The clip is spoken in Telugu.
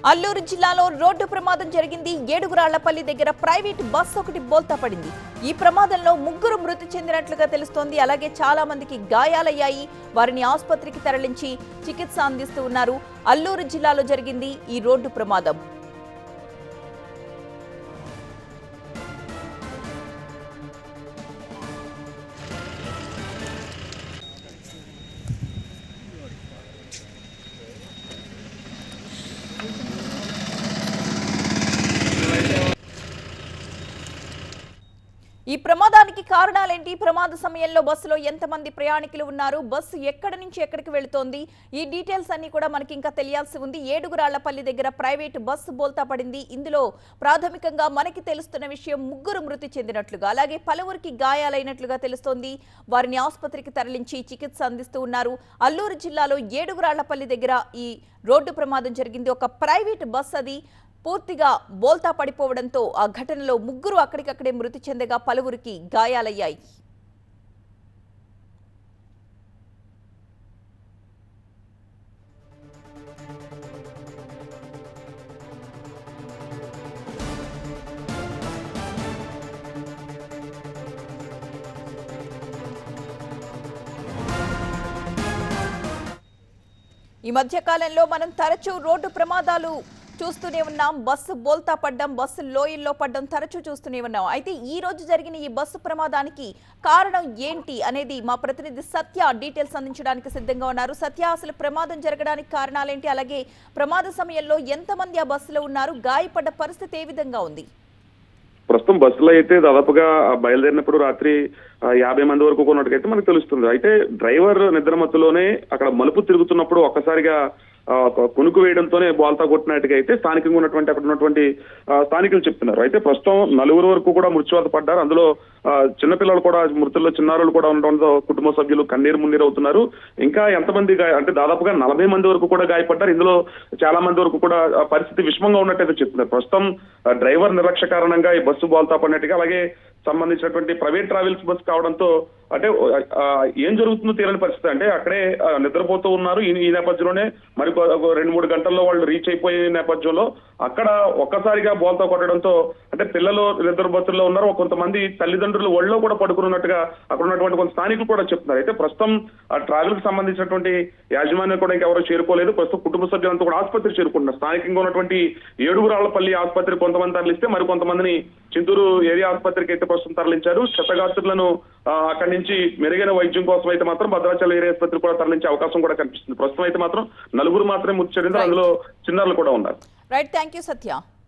అల్లూరు జిల్లాలో రోడ్డు ప్రమాదం జరిగింది ఏడుగురాళ్లపల్లి దగ్గర ప్రైవేట్ బస్ ఒకటి బోల్తా పడింది ఈ ప్రమాదంలో ముగ్గురు మృతి చెందినట్లుగా తెలుస్తోంది అలాగే చాలా మందికి గాయాలయ్యాయి వారిని ఆసుపత్రికి తరలించి చికిత్స అందిస్తూ ఉన్నారు అల్లూరు జిల్లాలో జరిగింది ఈ రోడ్డు ప్రమాదం ఈ ప్రమాదానికి కారణాలేంటి ప్రమాద సమయంలో బస్సులో ఎంతమంది ప్రయాణికులు ఉన్నారు బస్సు ఎక్కడి నుంచి ఎక్కడికి వెళుతోంది ఈ డీటెయిల్స్ అన్ని కూడా మనకి ఇంకా తెలియాల్సి ఉంది ఏడుగురాళ్లపల్లి దగ్గర ప్రైవేటు బస్సు బోల్తా పడింది ఇందులో ప్రాథమికంగా మనకి తెలుస్తున్న విషయం ముగ్గురు మృతి చెందినట్లుగా అలాగే పలువురికి గాయాలైనట్లుగా తెలుస్తోంది వారిని ఆసుపత్రికి తరలించి చికిత్స అందిస్తూ ఉన్నారు అల్లూరు జిల్లాలో ఏడుగురాళ్లపల్లి దగ్గర ఈ రోడ్డు ప్రమాదం జరిగింది ఒక ప్రైవేట్ బస్ అది పూర్తిగా బోల్తా పడిపోవడంతో ఆ ఘటనలో ముగ్గురు అక్కడికక్కడే మృతి చెందగా పలువురికి గాయాలయ్యాయి ఈ మధ్య కాలంలో మనం తరచూ రోడ్డు ప్రమాదాలు చూస్తూనే ఉన్నాం బస్సు బోల్తా పడ్డం బస్సు లోయల్లో పడ్డం తరచూ చూస్తూనే ఉన్నాం అయితే ఈ రోజు జరిగిన ఈ బస్సు ప్రమాదానికి కారణం ఏంటి అనేది మా ప్రతినిధి సత్య డీటెయిల్స్ అందించడానికి సిద్ధంగా ఉన్నారు సత్య అసలు ప్రమాదం జరగడానికి కారణాలేంటి అలాగే ప్రమాద సమయంలో ఎంతమంది ఆ బస్సులో ఉన్నారు గాయపడ్డ పరిస్థితి ఏ విధంగా ఉంది ప్రస్తుతం బస్సులో అయితే దాదాపుగా బయలుదేరినప్పుడు రాత్రి ఆ, యాభై మంది వరకు కొన్నట్టుకైతే మనకు తెలుస్తుంది అయితే డ్రైవర్ నిద్రమత్తులోనే అక్కడ మలుపు తిరుగుతున్నప్పుడు ఒక్కసారిగా ఆ, ఒక కునుకు వేయడంతోనే బాల్తా కొట్టినట్టుగా అయితే స్థానికంగా ఉన్నటువంటి అక్కడ ఉన్నటువంటి ఆ, స్థానికులు చెప్తున్నారు అయితే ప్రస్తుతం నలుగురు వరకు కూడా మృత్యువాత పడ్డారు అందులో ఆ, చిన్నపిల్లలు కూడా మృతుల్లో చిన్నారులు కూడా ఉండడంతో కుటుంబ సభ్యులు కన్నీరు మున్నీరు అవుతున్నారు ఇంకా ఎంతమంది గాయ అంటే దాదాపుగా నలభై మంది వరకు కూడా గాయపడ్డారు ఇందులో చాలా మంది వరకు కూడా ఆ, పరిస్థితి విషమంగా ఉన్నట్టయితే చెప్తున్నారు ప్రస్తుతం ఆ, డ్రైవర్ నిర్లక్ష్య కారణంగా ఈ బస్సు బాల్తా పడినట్టుగా అలాగే సంబంధించినటువంటి ప్రైవేట్ ట్రావెల్స్ బస్ కావడంతో అంటే ఆ, ఏం జరుగుతుందో తెలియని పరిస్థితి అంటే అక్కడే ఆ, నిద్రపోతూ ఉన్నారు ఈ ఈ నేపథ్యంలోనే మరి కొ- ఒక రెండు మూడు గంటల్లో వాళ్ళు రీచ్ అయిపోయే నేపథ్యంలో అక్కడ ఒక్కసారిగా బోల్తా కొట్టడంతో అంటే పిల్లలు నిద్ర బస్సుల్లో ఉన్నారు కొంతమంది తల్లిదండ్రులు ఒళ్ళో కూడా పడుకున్నట్టుగా అక్కడ ఉన్నటువంటి కొంత స్థానికులు కూడా చెప్తున్నారు అయితే ప్రస్తుతం ఆ ట్రావెల్ కి సంబంధించినటువంటి యాజమాన్యం కూడా ఇంకెవరూ చేరుకోలేదు ప్రస్తుతం కుటుంబ సభ్యులంతా కూడా ఆసుపత్రి చేరుకుంటున్నారు స్థానికంగా ఉన్నటువంటి ఏడుగురాళ్లపల్లి ఆసుపత్రి కొంతమంది తరలిస్తే మరి కొంతమందిని చింతూరు ఏరియా ఆసుపత్రికి అయితే ప్రస్తుతం తరలించారు క్షతగాత్రులను ఆ, అక్కడి నుంచి మెరుగైన వైద్యం కోసం అయితే మాత్రం భద్రాచలం ఏరియా ఆసుపత్రి కూడా తరలించే అవకాశం కూడా కనిపిస్తుంది ప్రస్తుతం అయితే మాత్రం నలుగురు మాత్రమే మృతి చెందింది అందులో చిన్నారులు కూడా ఉన్నారు రైట్ థ్యాంక్ యూ సత్య